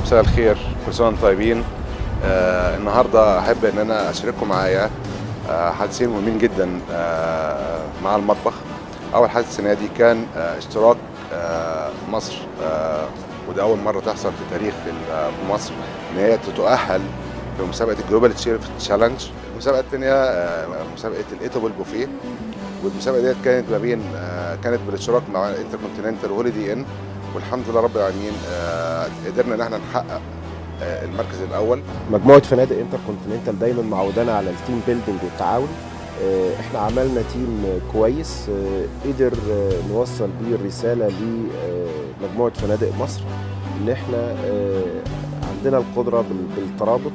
مساء الخير كل سنه وانتم طيبين آه النهارده احب ان انا اشارككم معايا آه حدثين مهمين جدا آه مع المطبخ اول حدث السنه دي كان آه اشتراك آه مصر آه وده اول مره تحصل في تاريخ في مصر ان هي تتاهل في مسابقه الجلوبال شيف تشالنج المسابقه الثانيه آه مسابقه الايتابل بوفيه والمسابقه ديت كانت ما بين آه كانت بالاشتراك مع انتركونتيننتال وهوليدي ان والحمد لله رب العالمين آه قدرنا ان احنا نحقق آه المركز الاول مجموعه فنادق انتر كونتيننتال دايما معودانا على التيم بيلدينج والتعاون احنا عملنا تيم كويس قدر نوصل بيه الرساله لمجموعه فنادق مصر ان احنا عندنا القدره بالترابط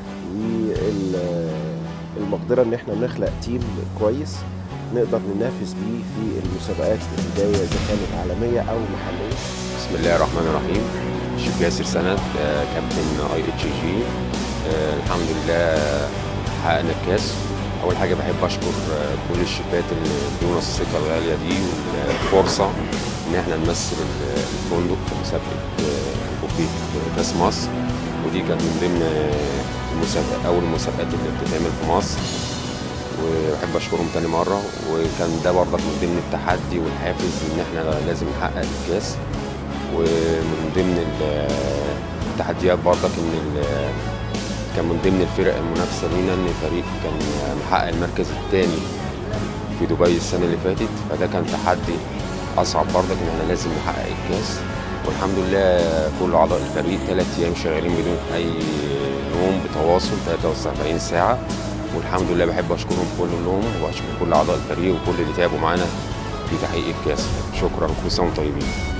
والمقدره ان احنا نخلق تيم كويس نقدر ننافس بيه في المسابقات اللي جايه اذا كانت عالميه او محليه. بسم الله الرحمن الرحيم شيف ياسر سند كابتن اي اتش جي الحمد لله حققنا الكاس اول حاجه بحب اشكر كل الشيفات اللي ادونا الثقه الغاليه دي والفرصه ان احنا نمثل الفندق في مسابقه بوفيه كاس مصر ودي كانت من ضمن المسابقه اول المسابقات اللي بتتعمل في مصر وبحب اشكرهم تاني مره وكان ده برضك من ضمن التحدي والحافز ان احنا لازم نحقق الكاس ومن ضمن التحديات برضك ان كان من ضمن الفرق المنافسه لينا ان فريق كان محقق المركز الثاني في دبي السنه اللي فاتت فده كان تحدي اصعب برضك ان احنا لازم نحقق الكاس والحمد لله كل اعضاء الفريق ثلاث ايام شغالين بدون اي نوم بتواصل 73 ساعه والحمد لله بحب اشكرهم كلهم واشكر كل اعضاء الفريق وكل اللي تعبوا معانا في تحقيق الكاس شكرا كل سنه وانتم طيبين